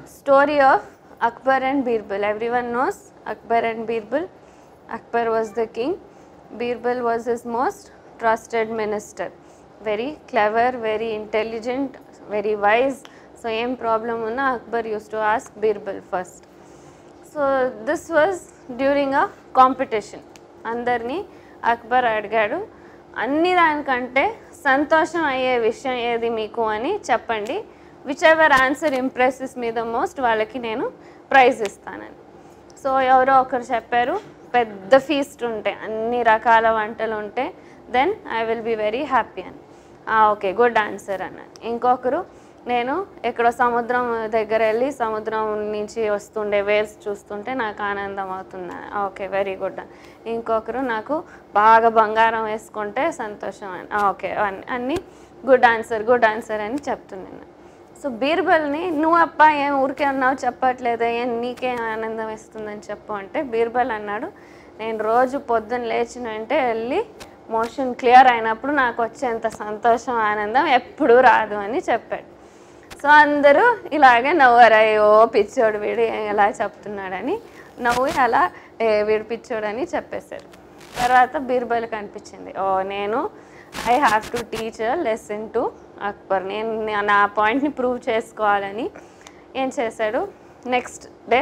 story of Akbar and Birbal. Everyone knows Akbar and Birbal. Akbar was the king. Birbal was his most trusted minister. Very clever, very intelligent, very wise. So, ఏం problem ఉన్నా Akbar used to ask Birbal first so this was during a competition అందరినీ అక్బర్ అడిగాడు అన్ని దానికంటే సంతోషం అయ్యే విషయం ఏది మీకు అని చెప్పండి whichever answer impresses me the most వాళ్ళకి నేను ప్రైజ్ ఇస్తానని సో ఎవరో ఒకరు చెప్పారు పెద్ద ఫీస్ట్ ఉంటే అన్ని రకాల వంటలు ఉంటే then I will be very happy అని ఓకే గుడ్ ఆన్సర్ అన్నాను ఇంకొకరు నేను ఎక్కడో సముద్రం దగ్గర వెళ్ళి సముద్రం నుంచి వస్తుండే వేల్స్ చూస్తుంటే నాకు ఆనందం అవుతుంది ఓకే వెరీ గుడ్ అని ఇంకొకరు నాకు బాగా బంగారం వేసుకుంటే సంతోషం అని ఓకే అన్ని అన్నీ గుడ్ ఆన్సర్ గుడ్ ఆన్సర్ అని చెప్తున్నాను సో బీర్బల్ని నువ్వు అప్ప ఏం ఊరికే ఉన్నావు చెప్పట్లేదే ఏం నీకేం ఆనందం ఇస్తుందని చెప్పు అంటే బీర్బల్ అన్నాడు నేను రోజు పొద్దున్న లేచిన వెంటే వెళ్ళి మోషన్ క్లియర్ అయినప్పుడు నాకు వచ్చేంత సంతోషం ఆనందం ఎప్పుడూ రాదు అని చెప్పాడు సో అందరూ ఇలాగే నవ్వారు అయ్యో పిచ్చోడు వీడు ఎలా చెప్తున్నాడని నవ్వి అలా "ఏ, వీడు పిచ్చోడు అని చెప్పేశారు తర్వాత బీర్బల్కి అనిపించింది ఓ నేను I have to teach lesson to Akbar నేను నా- నా పాయింట్ని ప్రూవ్ చేసుకోవాలని ఏం చేశాడు నెక్స్ట్ డే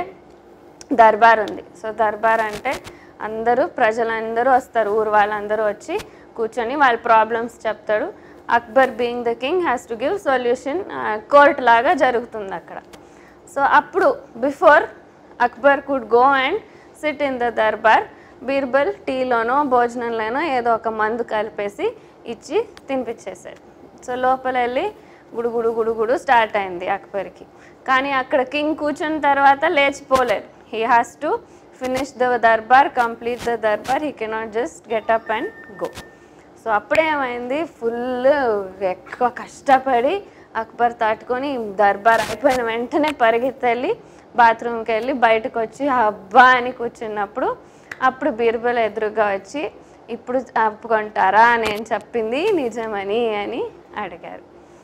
దర్బార్ ఉంది సో దర్బార్ అంటే అందరూ ప్రజలందరూ వస్తారు ఊరు వాళ్ళందరూ వచ్చి కూర్చొని వాళ్ళ ప్రాబ్లమ్స్ చెప్తాడు Akbar being the king has to give solution court లాగా జరుగుతుంది అక్కడ సో అప్పుడు before Akbar could go and sit in the darbar Birbal టీలోనో భోజనంలోనో ఏదో ఒక మందు కలిపేసి ఇచ్చి తినిపించేశాడు సో లోపల వెళ్ళి గుడుగుడు గుడుగుడు స్టార్ట్ అయింది అక్బర్కి కానీ అక్కడ కింగ్ కూర్చున్న తర్వాత లేచిపోలేదు he has to finish the darbar complete the darbar he cannot just get up and go so అప్పుడేమైంది ఫుల్ ఎక్కువ కష్టపడి అక్బర్ తట్టుకొని దర్బార్ అయిపోయిన వెంటనే పరిగెత్తెళ్ళి బాత్రూమ్కి వెళ్ళి బయటకు వచ్చి అబ్బా అని కూర్చున్నప్పుడు అప్పుడు బీర్బల్ ఎదురుగా వచ్చి ఇప్పుడు ఒప్పుకుంటారా నేను చెప్పింది నిజమని అని అడిగారు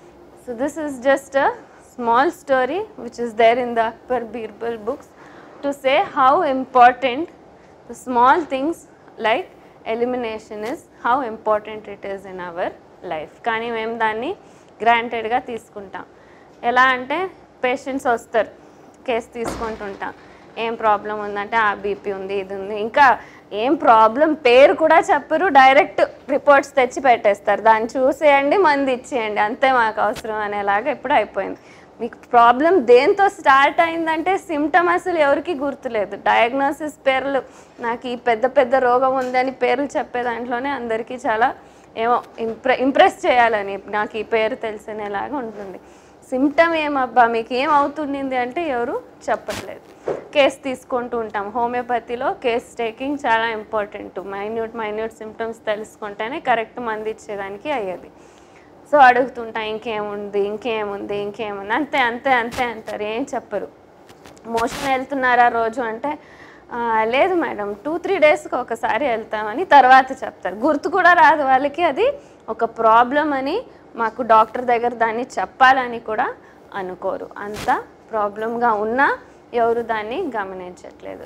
So this is just a small story which is there in the Akbar Birbal books to say how important the small things like elimination is, how important it is in our life. కానీ మేము దాన్ని గ్రాంటెడ్గా తీసుకుంటాం ఎలా అంటే patients వస్తారు case తీసుకుంటుంటాం ఏం problem ఉందంటే ఆ బీపీ ఉంది ఇది ఉంది ఇంకా ఏం ప్రాబ్లం పేరు కూడా చెప్పరు డైరెక్ట్ రిపోర్ట్స్ తెచ్చి పెట్టేస్తారు దాన్ని చూసేయండి మంది ఇచ్చేయండి అంతే మాకు అవసరం అనేలాగా ఇప్పుడు అయిపోయింది మీకు ప్రాబ్లం దేంతో స్టార్ట్ అయిందంటే సిమ్టమ్ అసలు ఎవరికి గుర్తులేదు డయాగ్నోసిస్ పేర్లు నాకు ఈ పెద్ద పెద్ద రోగం ఉందని పేర్లు చెప్పే దాంట్లోనే అందరికీ చాలా ఏమో ఇంప్రె ఇంప్రెస్ చేయాలని నాకు ఈ పేరు తెలిసినేలాగా ఉంటుంది సిమ్టమ్ ఏమబ్బా మీకు ఏం అవుతుండింది అంటే ఎవరు చెప్పట్లేదు కేస్ తీసుకుంటూ ఉంటాం హోమియోపతిలో కేస్ టేకింగ్ చాలా ఇంపార్టెంట్ మైన్యూట్ మైన్యూట్ సిమ్టమ్స్ తెలుసుకుంటేనే కరెక్ట్ మంది ఇచ్చేదానికి అయ్యేది సో అడుగుతుంటా ఇంకేముంది ఇంకేముంది ఇంకేముంది అంతే అంతే అంతే అంటారు ఏం చెప్పరు మోషన్ వెళ్తున్నారా రోజు అంటే "ఆ, లేదు మేడం టూ త్రీ డేస్కి ఒకసారి వెళ్తామని తర్వాత చెప్తారు గుర్తు కూడా రాదు వాళ్ళకి అది ఒక ప్రాబ్లం అని మాకు డాక్టర్ దగ్గర దాన్ని చెప్పాలని కూడా అనుకోరు అంత ప్రాబ్లంగా ఉన్నా ఎవరు దాన్ని గమనించట్లేదు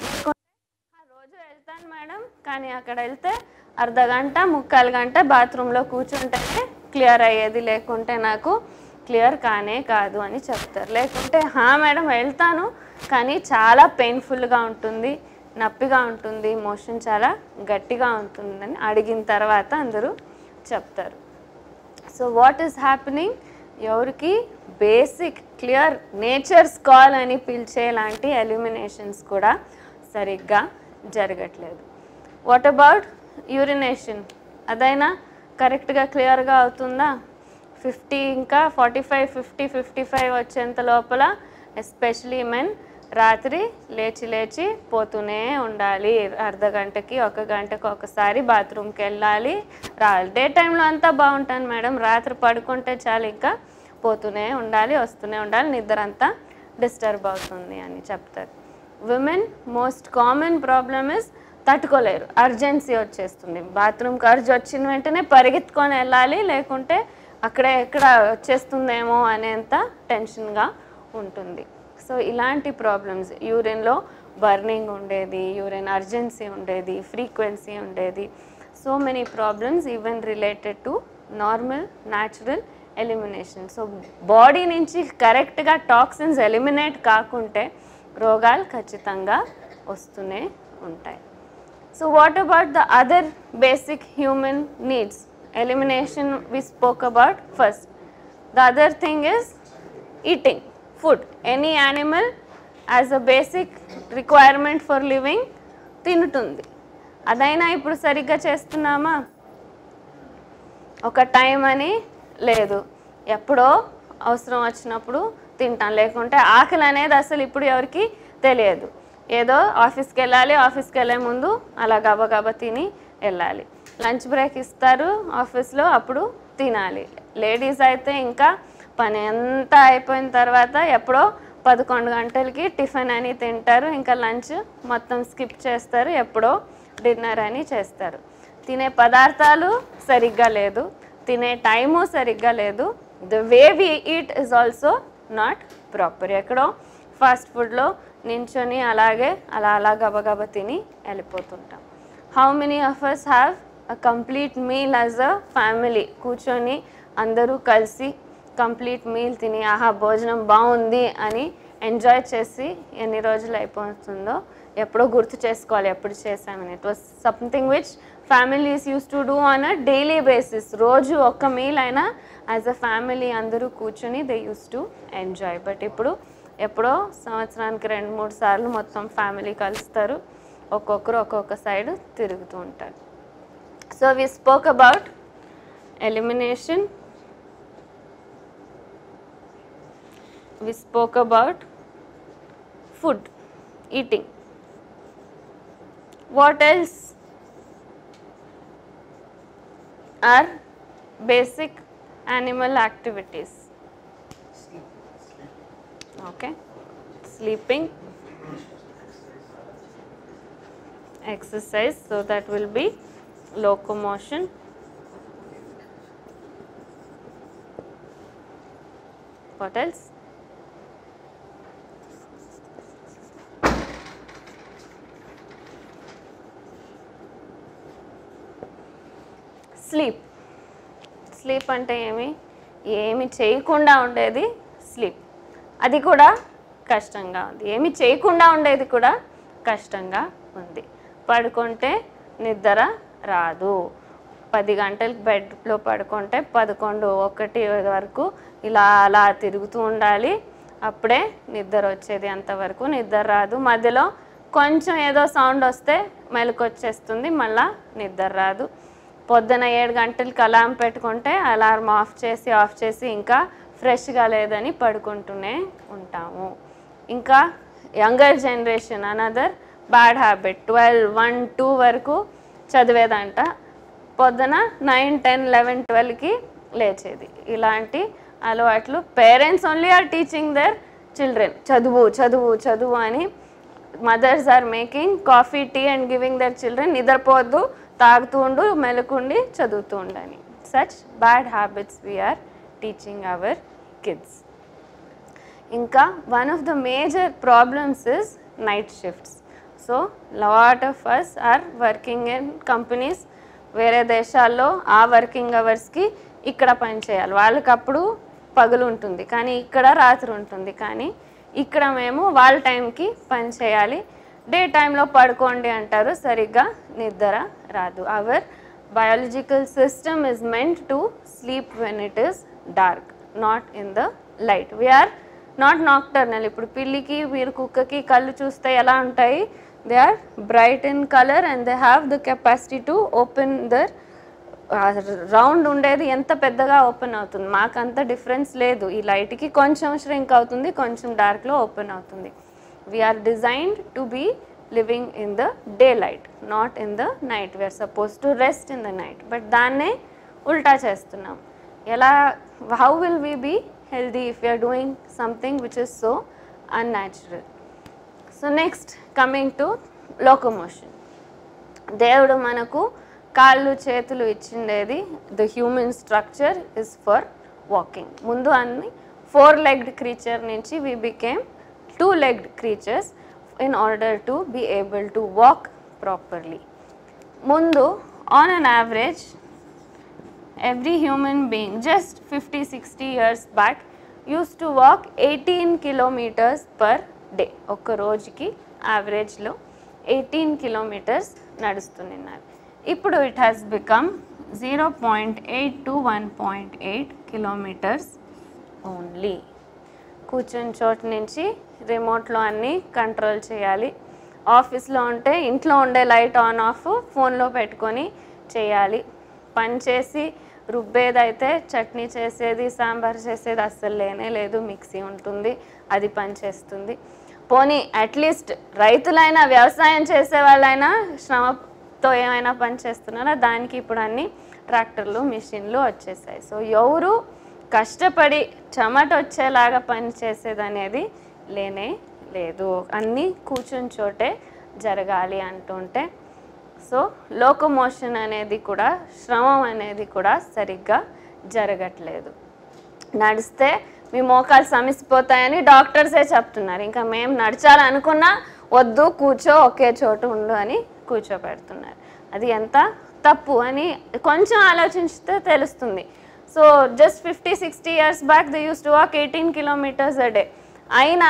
ఆ రోజు వెళ్తాను మేడం కానీ అక్కడ వెళ్తే అర్ధ గంట ముక్కాలు గంట బాత్రూంలో కూర్చుంటేనే క్లియర్ అయ్యేది లేకుంటే నాకు క్లియర్ కానే కాదు అని చెప్తారు లేకుంటే హా మేడం వెళ్తాను కానీ చాలా పెయిన్ఫుల్గా ఉంటుంది నొప్పిగా ఉంటుంది మోషన్ చాలా గట్టిగా ఉంటుందని అడిగిన తర్వాత అందరూ చెప్తారు సో వాట్ ఈస్ హ్యాపెనింగ్ ఎవరికి బేసిక్ క్లియర్ నేచర్స్ కాల్ అని పిలిచే లాంటి ఎలిమినేషన్స్ కూడా సరిగ్గా జరగట్లేదు వాట్ అబౌట్ యూరినేషన్ అదైనా కరెక్ట్గా క్లియర్గా అవుతుందా ఫిఫ్టీ ఇంకా forty five fifty fifty five వచ్చేంత లోపల ఎస్పెషలీ మెన్ రాత్రి లేచి లేచి పోతూనే ఉండాలి అర్ధ గంటకి ఒక గంటకి ఒకసారి బాత్రూమ్కి వెళ్ళాలి రావాలి డే టైంలో అంతా బాగుంటాను మేడం రాత్రి పడుకుంటే చాలు ఇంకా పోతూనే ఉండాలి వస్తూనే ఉండాలి నిద్ర అంతా డిస్టర్బ్ అవుతుంది అని చెప్తారు women most common problem is తట్టుకోలేరు అర్జెన్సీ వచ్చేస్తుంది బాత్రూమ్కి అర్జ్ వచ్చిన వెంటనే పరిగెత్తుకొని వెళ్ళాలి లేకుంటే అక్కడే ఎక్కడ వచ్చేస్తుందేమో అనేంత టెన్షన్గా ఉంటుంది సో ఇలాంటి ప్రాబ్లమ్స్ యూరిన్లో బర్నింగ్ ఉండేది యూరిన్ అర్జెన్సీ ఉండేది ఫ్రీక్వెన్సీ ఉండేది so many problems even related to normal natural elimination so body నుంచి కరెక్ట్గా టాక్సిన్స్ ఎలిమినేట్ కాకుంటే రోగాలు ఖచ్చితంగా వస్తూనే ఉంటాయి so what about the other basic human needs elimination we spoke about first the other thing is eating food any animal as a basic requirement for living తింటుంది అదైనా ఇప్పుడు సరిగ్గా చేస్తున్నామా ఒక టైం అని లేదు ఎప్పుడో అవసరం వచ్చినప్పుడు తింటాం లేకుంటే ఆకలి అనేది అసలు ఇప్పుడు ఎవరికి తెలియదు ఏదో ఆఫీస్కి వెళ్ళాలి ఆఫీస్కి వెళ్ళే ముందు అలా గబగబా తిని వెళ్ళాలి లంచ్ బ్రేక్ ఇస్తారు ఆఫీస్లో అప్పుడు తినాలి లేడీస్ అయితే ఇంకా పని అంతా అయిపోయిన తర్వాత ఎప్పుడో పదకొండు గంటలకి టిఫిన్ అని తింటారు ఇంకా లంచ్ మొత్తం స్కిప్ చేస్తారు ఎప్పుడో డిన్నర్ అని చేస్తారు తినే పదార్థాలు సరిగ్గా లేదు తినే టైము సరిగ్గా లేదు the way we eat is also not proper ఎక్కడో ఫాస్ట్ ఫుడ్లో నించొని అలాగే అలా అలా గబగబ తిని వెళ్ళిపోతుంటాం how many of us have a complete meal as a family కూర్చొని అందరూ కలిసి కంప్లీట్ మీల్ తిని ఆహా భోజనం బాగుంది అని ఎంజాయ్ చేసి ఎన్ని రోజులు అయిపోతుందో ఎప్పుడో గుర్తు చేసుకోవాలి ఎప్పుడు చేసామని it was something which families used to do on a daily basis రోజు ఒక్క మీల్ అయినా యాజ్ అ ఫ్యామిలీ అందరూ కూర్చొని they used to enjoy but ఇప్పుడు ఎప్పుడో సంవత్సరానికి రెండు మూడు సార్లు మొత్తం ఫ్యామిలీ కలుస్తారు ఒక్కొక్కరు ఒక్కొక్క సైడ్ తిరుగుతూ ఉంటారు so we spoke about elimination we spoke about food eating what else are basic animal activities okay sleeping exercise so that will be locomotion what else sleep sleep అంటే ఏమి ఏమి చేయకుండా ఉండేది స్లీప్ అది కూడా కష్టంగా ఉంది ఏమి చేయకుండా ఉండేది కూడా కష్టంగా ఉంది పడుకుంటే నిద్ర రాదు పది గంటలకు బెడ్లో పడుకుంటే పదకొండు ఒకటి వరకు ఇలా అలా తిరుగుతూ ఉండాలి అప్పుడే నిద్ర వచ్చేది అంతవరకు నిద్ర రాదు మధ్యలో కొంచెం ఏదో సౌండ్ వస్తే మెలకు వచ్చేస్తుంది మళ్ళా నిద్ర రాదు పొద్దున ఏడు గంటలకి అలారం పెట్టుకుంటే అలారం ఆఫ్ చేసి ఆఫ్ చేసి ఇంకా ఫ్రెష్గా లేదని పడుకుంటూనే ఉంటాము ఇంకా younger generation another bad habit twelve one two వరకు చదివేదంట పొద్దున నైన్ టెన్ లెవెన్ ట్వెల్వ్కి లేచేది ఇలాంటి అలవాట్లు parents only are teaching their children చదువు చదువు చదువు అని mothers are making coffee tea and giving their children నిద్రపోవద్దు తాగుతూ ఉండు మెలకుండి చదువుతూ ఉండని such bad habits we are teaching our kids ఇంకా one of the major problems is night shifts so lot of us are working in companies వేరే దేశాల్లో ఆ వర్కింగ్ అవర్స్కి ఇక్కడ పని చేయాలి వాళ్ళకి అప్పుడు పగలు ఉంటుంది కానీ ఇక్కడ రాత్రి ఉంటుంది కానీ ఇక్కడ మేము వాళ్ళ టైంకి పని చేయాలి డే టైంలో పడుకోండి అంటారు సరిగ్గా నిద్ర రాదు our biological system is meant to sleep when it is dark not in the light we are not nocturnal ఇప్పుడు పిల్లికి మీరు కుక్కకి కళ్ళు చూస్తే ఎలా ఉంటాయి they are bright in colour and they have the capacity to open their round ఉండేది ఎంత పెద్దగా ఓపెన్ అవుతుంది మాకు అంత డిఫరెన్స్ లేదు ఈ లైట్కి కొంచెం ష్రింక్ అవుతుంది కొంచెం డార్క్లో ఓపెన్ అవుతుంది we are designed to be living in the day light not in the night we are suppose to rest in the night but దాన్నే ఉల్టా చేస్తున్నాం ఎలా how will we be healthy if you are doing something which is so unnatural so next coming to locomotion దేవుడు మనకు కాళ్ళు చేతులు ఇచ్చిండేది the human structure is for walking ముందు అన్ని ఫోర్ లెగ్డ్ క్రీచర్ నుంచి we became two legged creatures in order to be able to walk properly. Mundu, on an average, every human being just 50 60 years back used to walk 18 kilometers per day ఒక్క రోజుకి యావరేజ్లో eighteen kilometres నడుస్తున్నారు ఇప్పుడు it has become zero point eight to one point eight kilometres only కూర్చుని చోటు నుంచి రిమోట్లో అన్నీ control చేయాలి ఆఫీస్లో ఉంటే ఇంట్లో ఉండే లైట్ ఆన్ ఆఫ్ ఫోన్లో పెట్టుకొని చేయాలి పని చేసి రుబ్బేదైతే చట్నీ చేసేది సాంబార్ చేసేది అస్సలు లేనే లేదు మిక్సీ ఉంటుంది అది పని చేస్తుంది పోనీ అట్లీస్ట్ రైతులైనా వ్యవసాయం చేసే వాళ్ళైనా శ్రమతో ఏమైనా పని చేస్తున్నారా దానికి ఇప్పుడు అన్ని ట్రాక్టర్లు మిషన్లు వచ్చేసాయి సో ఎవరు కష్టపడి చెమట వచ్చేలాగా పని చేసేది అనేది లేనే లేదు అన్నీ కూర్చుని చోటే జరగాలి అంటుంటే సో లోకోమోషన్ అనేది కూడా శ్రమం అనేది కూడా సరిగ్గా జరగట్లేదు నడిస్తే మీ మోకాలు సమిసిపోతాయని డాక్టర్సే చెప్తున్నారు ఇంకా మేము నడచాలనుకున్నా వద్దు కూర్చో ఒకే చోటు ఉండు అని కూర్చోపెడుతున్నారు అది ఎంత తప్పు అని కొంచెం ఆలోచిస్తే తెలుస్తుంది so just fifty sixty years back they used to walk eighteen kilometres a day అయినా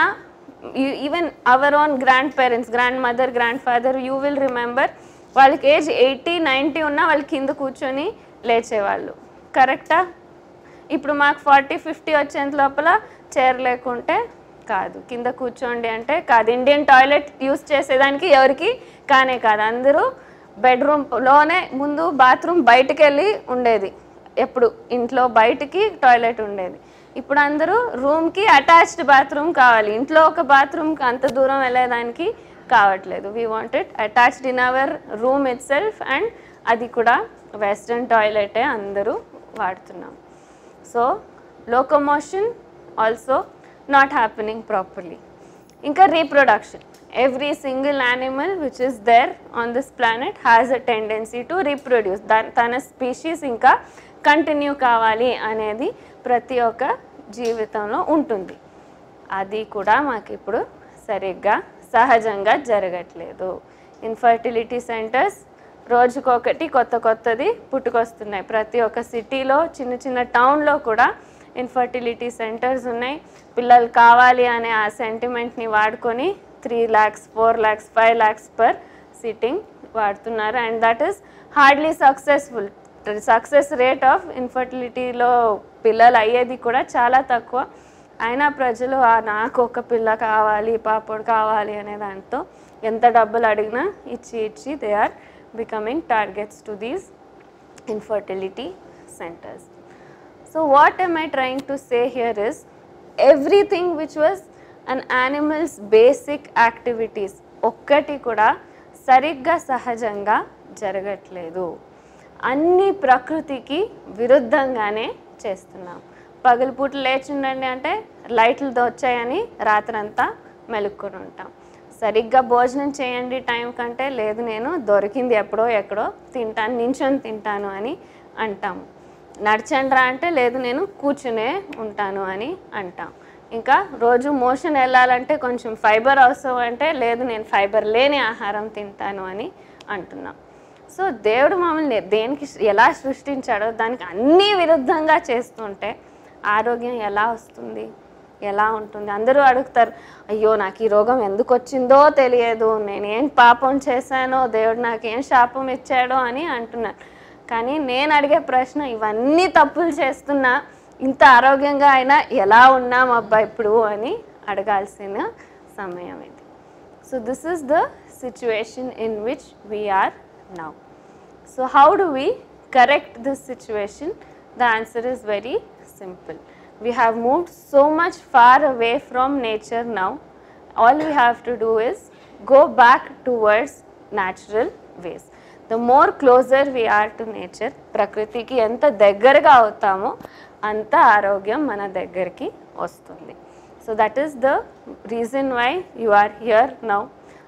even our own grandparents grandmother grandfather you will remember వాళ్ళకి ఏజ్ ఎయిటీ నైంటీ ఉన్నా వాళ్ళు కింద కూర్చొని లేచేవాళ్ళు కరెక్టా ఇప్పుడు మాకు ఫార్టీ ఫిఫ్టీ వచ్చేంత లోపల చైర్ లేకుంటే కాదు కింద కూర్చోండి అంటే కాదు ఇండియన్ టాయిలెట్ యూస్ చేసేదానికి ఎవరికి కానే కాదు అందరూ బెడ్రూమ్లోనే ముందు బాత్రూమ్ బయటకు వెళ్ళి ఉండేది ఎప్పుడు ఇంట్లో బయటికి టాయిలెట్ ఉండేది ఇప్పుడు అందరూ రూమ్కి అటాచ్డ్ బాత్రూమ్ కావాలి ఇంట్లో ఒక బాత్రూమ్కి అంత దూరం వెళ్ళేదానికి కావట్లేదు we wanted attached in our room itself and అది కూడా వెస్ట్రన్ టాయిలెటే అందరూ వాడుతున్నాం so locomotion also not happening properly ఇంకా reproduction every single animal which is there on this planet has a tendency to reproduce దాని తన species ఇంకా continue కావాలి అనేది ప్రతి ఒక్క జీవితంలో ఉంటుంది అది కూడా మాకు ఇప్పుడు సరిగ్గా సహజంగా జరగట్లేదు ఇన్ఫర్టిలిటీ సెంటర్స్ రోజుకొకటి కొత్త కొత్తది పుట్టుకొస్తున్నాయి ప్రతి ఒక్క సిటీలో చిన్న చిన్న టౌన్లో కూడా ఇన్ఫర్టిలిటీ సెంటర్స్ ఉన్నాయి పిల్లలు కావాలి అనే ఆ సెంటిమెంట్ని వాడుకొని three lakhs four lakhs five lakhs per sitting వాడుతున్నారు and that is hardly successful success rate of ఇన్ఫర్టిలిటీలో పిల్లలు అయ్యేది కూడా చాలా తక్కువ అయినా ప్రజలు "ఆ, నాకు ఒక పిల్ల కావాలి పాపడు కావాలి అనే దాంతో ఎంత డబ్బులు అడిగినా ఇచ్చి ఇచ్చి they are becoming targets to these infertility centres So what am I trying to say here is everything which was an animal's basic activities ఒక్కటి కూడా సరిగ్గా సహజంగా జరగట్లేదు అన్ని ప్రకృతికి విరుద్ధంగానే చేస్తున్నాం పగలపూట లేచి ఉండండి అంటే లైట్లు వచ్చాయని రాత్రంతా మెలుక్కొని ఉంటాం సరిగ్గా భోజనం చేయండి టైం కంటే లేదు నేను దొరికింది ఎప్పుడో ఎక్కడో తింటాను నించొని తింటాను అని అంటాము నడిచండ్రా అంటే లేదు నేను కూర్చునే ఉంటాను అని అంటాం ఇంకా రోజు మోషన్ వెళ్ళాలంటే కొంచెం ఫైబర్ అవసరం అంటే లేదు నేను ఫైబర్ లేని ఆహారం తింటాను అని అంటున్నాం సో దేవుడు మమ్మల్ని దేనికి ఎలా సృష్టించాడో దానికి అన్నీ విరుద్ధంగా చేస్తుంటే ఆరోగ్యం ఎలా వస్తుంది ఎలా ఉంటుంది అందరూ అడుగుతారు అయ్యో నాకు ఈ రోగం ఎందుకు వచ్చిందో తెలియదు నేనేం పాపం చేశానో దేవుడు నాకేం శాపం ఇచ్చాడో అని అంటున్నారు కానీ నేను అడిగే ప్రశ్న ఇవన్నీ తప్పులు చేస్తున్నా ఇంత ఆరోగ్యంగా అయినా ఎలా ఉన్నాం అబ్బా ఇప్పుడు అని అడగాల్సిన సమయం ఇది so this is the situation in which we are now so how do we correct this situation the answer is very simple. We have moved so much far away from nature now. All we have to do is go back towards natural ways. The more closer we are to nature, ప్రకృతికి ఎంత దగ్గరగా అవుతామో అంత ఆరోగ్యం మన దగ్గరికి వస్తుంది so that is the reason why you are here now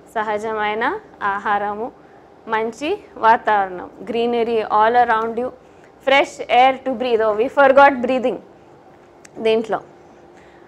సహజమైన ఆహారము మంచి వాతావరణం greenery all around you fresh air to breathe oh we forgot breathing దీంట్లో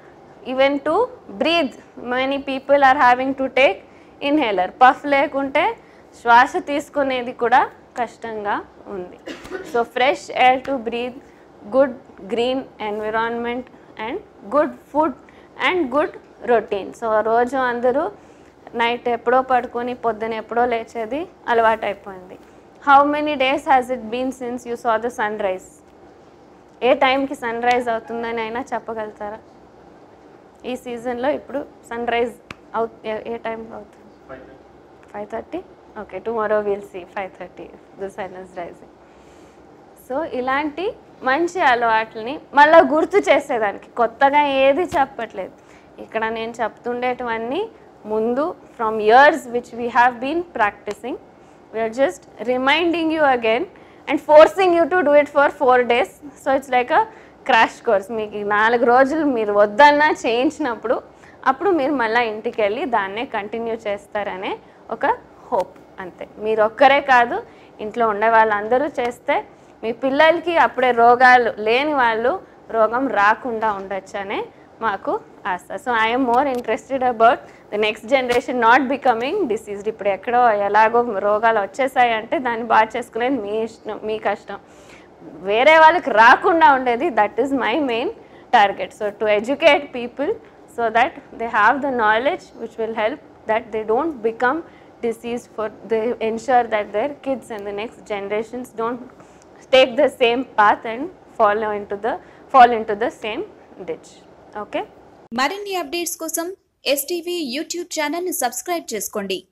even to breathe many people are having to take inhaler puff లేకుంటే శ్వాస తీసుకునేది కూడా కష్టంగా ఉంది so fresh air to breathe good green environment and good food and good routine so రోజు అందరూ night ఎప్పుడో పడుకొని పొద్దున ఎప్పుడో లేచేది అలవాటు అయిపోయింది how many days has it been since you saw the sunrise ఏ టైంకి సన్ రైజ్ అవుతుందని అయినా చెప్పగలుగుతారా ఈ సీజన్లో ఇప్పుడు సన్ రైజ్ అవు ఏ- ఏ టైంలో అవుతుంది five thirty okay tomorrow will see five thirty the sun is rising so ఇలాంటి మంచి అలవాట్లని మళ్ళీ గుర్తు చేసేదానికి కొత్తగా ఏది చెప్పట్లేదు ఇక్కడ నేను చెప్తుండేటివన్నీ ముందు from years which we have been practising we are just reminding you again and forcing you to do it for four days so it's like a crash course మీకు ఈ నాలుగు రోజులు మీరు వద్దన్నా చేయించినప్పుడు అప్పుడు మీరు మళ్ళీ ఇంటికి వెళ్ళి దాన్నే కంటిన్యూ చేస్తారనే ఒక హోప్ అంతే మీరు ఒక్కరే కాదు ఇంట్లో ఉండే వాళ్ళందరూ చేస్తే మీ పిల్లలకి అప్పుడే రోగాలు లేని వాళ్ళు రోగం రాకుండా ఉండొచ్చు అనే మాకు ఆశ so I'm more interested about the next generation not becoming diseased ఇప్పుడు ఎక్కడో ఎలాగో రోగాలు వచ్చేసాయి అంటే దాన్ని బాగా చేసుకునేది మీ ఇష్టం మీ కష్టం వేరే వాళ్ళకి రాకుండా ఉండేది that is my main target so to educate people so that they have the knowledge which will help that they don't become diseased for they ensure that their kids and the next generations don't take the same path and fall into the fall into the same ditch okay మరిన్ని updates కోసం STV YouTube ఛానల్ని subscribe చేసుకోండి